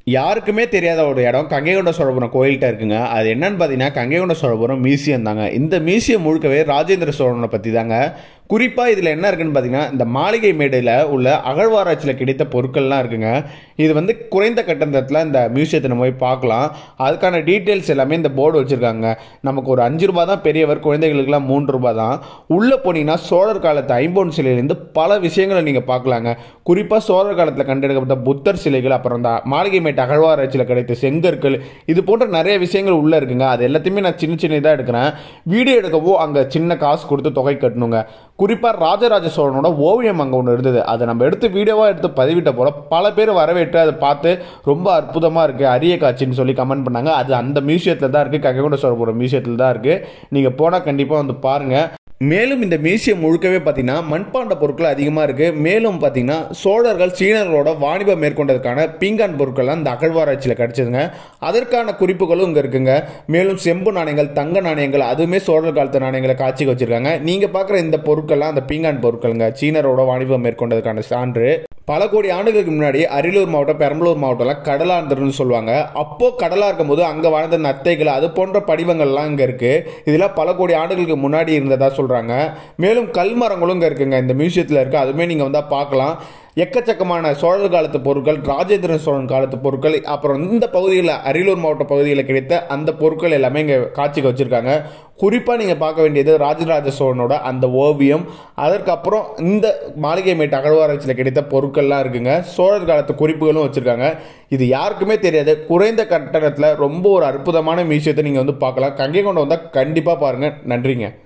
யாருக்குமே தெரியாத ஒரு இடம் கங்கைகொண்ட சோழபுரம் கோயில்கிட்ட இருக்குங்க அது என்னன்னு பார்த்தீங்கன்னா கங்கைகொண்ட சோழபுரம் மியூசியம் தாங்க இந்த மியூசியம் முழுக்கவே ராஜேந்திர சோழனை பற்றி தாங்க குறிப்பாக இதில் என்ன இருக்குன்னு பார்த்தீங்கன்னா இந்த மாளிகை மேடையில் உள்ள அகழ்வாராய்ச்சியில் கிடைத்த பொருட்கள்லாம் இருக்குங்க இது வந்து குறைந்த கட்டணத்தில் இந்த மியூசியத்தை நம்ம போய் பார்க்கலாம் அதுக்கான டீட்டெயில்ஸ் எல்லாமே இந்த போர்டு வச்சுருக்காங்க நமக்கு ஒரு அஞ்சு ரூபா தான் பெரியவர் குழந்தைகளுக்கெல்லாம் மூன்று ரூபா தான் உள்ளே போனீங்கன்னா சோழர் காலத்து ஐம்பொன் சிலையிலேருந்து பல விஷயங்களை நீங்கள் பார்க்கலாங்க குறிப்பாக சோழர் காலத்தில் கண்டெடுக்கப்பட்ட புத்தர் சிலைகள் அப்புறம் இந்த மாளிகை மேட்டு அகழ்வாராய்ச்சியில் கிடைத்த செங்கற்கள் இது போன்ற நிறைய விஷயங்கள் உள்ளே இருக்குங்க அது எல்லாத்தையுமே நான் சின்ன சின்னதாக எடுக்கிறேன் வீடியோ எடுக்கவோ அங்கே சின்ன காசு கொடுத்து தொகை கட்டணுங்க குறிப்பாக ராஜராஜ சோழனோட ஓவியம் அங்கே ஒன்று இருந்தது அதை நம்ம எடுத்து வீடியோவாக எடுத்து பதிவிட்ட போல பல பேர் வரவேற்று அதை பார்த்து ரொம்ப அற்புதமாக இருக்குது அரிய காட்சின்னு சொல்லி கமெண்ட் பண்ணாங்க அது அந்த மியூசியத்தில் தான் இருக்குது கங்கை சோழபுரம் மியூசியத்தில் தான் இருக்குது நீங்கள் போனால் கண்டிப்பாக வந்து பாருங்கள் மேலும் இந்த மியூசியம் முழுக்கவே பார்த்தீங்கன்னா மண்பாண்ட பொருட்கள் அதிகமாக இருக்குது மேலும் பார்த்தீங்கன்னா சோழர்கள் சீனர்களோட வாணிபம் மேற்கொண்டதுக்கான பீங்கான் பொருட்கள்லாம் இந்த அகழ்வாராய்ச்சியில் கிடச்சிதுங்க அதற்கான குறிப்புகளும் இங்கே இருக்குங்க மேலும் செம்பு நாணயங்கள் தங்க நாணயங்கள் அதுவுமே சோழர் காலத்து நாணயங்களை காட்சிக்கு வச்சுருக்காங்க நீங்கள் பார்க்குற இந்த பொருட்கள்லாம் அந்த பீங்கான் பொருட்களுங்க சீனரோட வாணிபம் மேற்கொண்டதுக்கான சான்று பல கோடி ஆண்டுகளுக்கு முன்னாடி அரியலூர் மாவட்டம் பெரம்பலூர் மாவட்டம்லாம் கடலாந்தர்னு சொல்லுவாங்க அப்போ கடலாக இருக்கும்போது அங்கே வாழ்ந்த நத்தைகள் அது போன்ற படிவங்கள்லாம் இங்கே இருக்குது இதெல்லாம் பல கோடி ஆண்டுகளுக்கு முன்னாடி இருந்ததா சொல்கிறாங்க மேலும் கல்மரங்களும் இங்கே இருக்குங்க இந்த மியூசியத்தில் இருக்குது அதுவுமே நீங்கள் வந்தால் பார்க்கலாம் எக்கச்சக்கமான சோழர் காலத்து பொருட்கள் ராஜேந்திர சோழன் காலத்து பொருட்கள் அப்புறம் இந்த பகுதியில் அரியலூர் மாவட்ட பகுதியில் கிடைத்த அந்த பொருட்கள் எல்லாமே இங்கே காட்சிக்கு வச்சுருக்காங்க குறிப்பாக நீங்கள் பார்க்க வேண்டியது ராஜராஜ சோழனோட அந்த ஓவியம் அதற்கப்புறம் இந்த மாளிகை மேட்டு அகழ்வாராய்ச்சியில் கிடைத்த பொருட்கள்லாம் இருக்குங்க சோழர் காலத்து குறிப்புகளும் வச்சுருக்காங்க இது யாருக்குமே தெரியாது குறைந்த கட்டணத்தில் ரொம்ப ஒரு அற்புதமான மியூசியத்தை நீங்கள் வந்து பார்க்கலாம் கங்கை கொண்டு வந்தால் கண்டிப்பாக பாருங்கள் நன்றிங்க